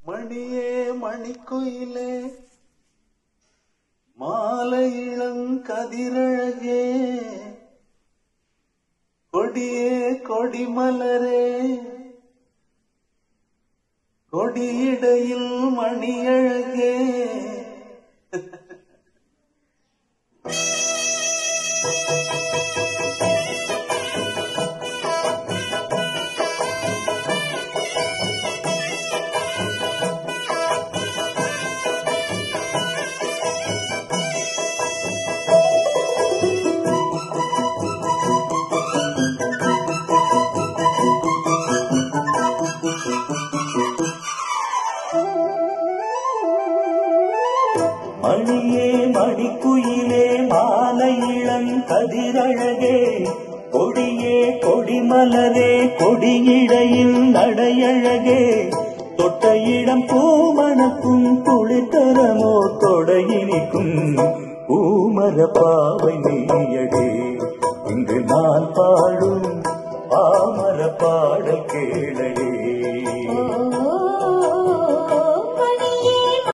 மணியே மணிக்குயிலே மாலை இளங்கதிரழகே கொடியே கொடிமலரே கொடியிடையில் மணியழகே மணியே மணிக்குயிலே மாலை இளங்கதிரழகே கொடியே கொடிமலரே கொடியிடையில் நடையழகே தொட்ட இடம் பூமணக்கும் குளித்தரமோ தொடையினிக்கும் பூமர பாவை நீயடே இங்கு நான் பாடும் பாமர பாடல் கேளையே